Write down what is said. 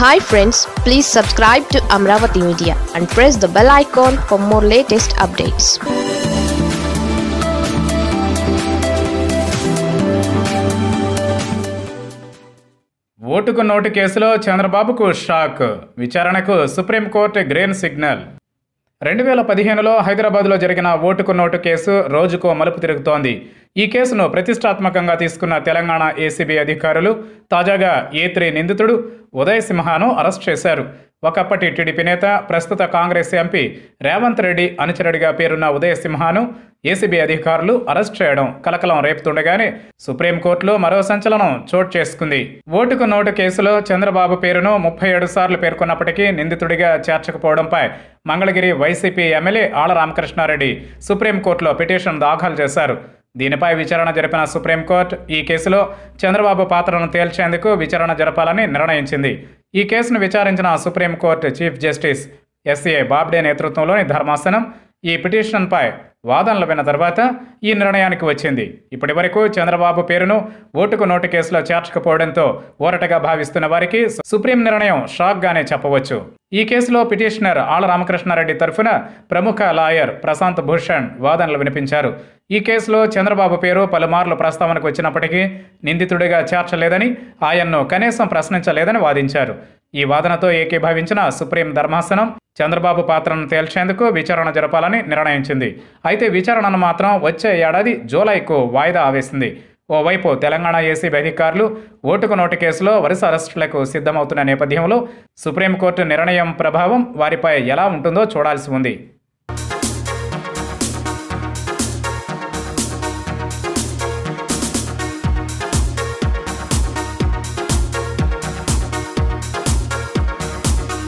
hi friends please subscribe to Amaravati media and press the bell icon for more latest updates ఓటుకు note కేసులో చంద్రబాబుకు shock విచారణకు supreme court green signal రెండు వేల పదిహేనులో హైదరాబాద్లో జరిగిన ఓటుకు నోటు కేసు రోజుకో మలుపు తిరుగుతోంది ఈ కేసును ప్రతిష్టాత్మకంగా తీసుకున్న తెలంగాణ ఏసీబీ అధికారులు తాజాగా ఏ త్రీ నిందితుడు ఉదయ్ సింహాను అరెస్ట్ చేశారు ఒకప్పటి టీడీపీ నేత ప్రస్తుత కాంగ్రెస్ ఎంపీ రేవంత్ రెడ్డి అనుచరుడిగా పేరున్న ఉదయ్ సింహాను ఏసీబీ అధికారులు అరెస్ట్ చేయడం కలకలం రేపుతుండగానే సుప్రీంకోర్టులో మరో సంచలనం చోటు చేసుకుంది ఓటుకు నోటు కేసులో చంద్రబాబు పేరును ముప్పై ఏడు సార్లు పేర్కొన్నప్పటికీ నిందితుడిగా చేర్చకపోవడంపై మంగళగిరి వైసీపీ ఎమ్మెల్యే ఆళ్ల రామకృష్ణారెడ్డి సుప్రీంకోర్టులో పిటిషన్ దాఖలు చేశారు దీనిపై విచారణ జరిపిన సుప్రీంకోర్టు ఈ కేసులో చంద్రబాబు పాత్రను తేల్చేందుకు విచారణ జరపాలని నిర్ణయించింది ఈ కేసును విచారించిన supreme court chief justice S A Bobde నేతృత్వంలోని ధర్మాసనం ఈ పిటిషన్పై వాదనలు విన్న తర్వాత ఈ నిర్ణయానికి వచ్చింది ఇప్పటి వరకు చంద్రబాబు పేరును ఓటుకు నోటు కేసులో చేర్చకపోవడంతో ఊరటగా భావిస్తున్న వారికి సుప్రీం నిర్ణయం షాక్గానే చెప్పవచ్చు ఈ కేసులో పిటిషనర్ ఆళ్ల రామకృష్ణారెడ్డి తరఫున ప్రముఖ లాయర్ ప్రశాంత్ భూషణ్ వాదనలు వినిపించారు ఈ కేసులో చంద్రబాబు పేరు పలుమార్లు ప్రస్తావనకు వచ్చినప్పటికీ నిందితుడిగా చేర్చలేదని ఆయన్ను కనీసం ప్రశ్నించలేదని వాదించారు ఈ వాదనతో ఏకీభవించిన సుప్రీం ధర్మాసనం చంద్రబాబు పాత్రను తేల్చేందుకు విచారణ జరపాలని నిర్ణయించింది అయితే విచారణను మాత్రం వచ్చే ఏడాది జూలైకు వాయిదా వేసింది ఓవైపు తెలంగాణ ఏసీబీ అధికారులు ఓటుకు నోటు కేసులో వరుస అరెస్టులకు సిద్ధమవుతున్న నేపథ్యంలో సుప్రీంకోర్టు నిర్ణయం ప్రభావం వారిపై ఎలా ఉంటుందో చూడాల్సి ఉంది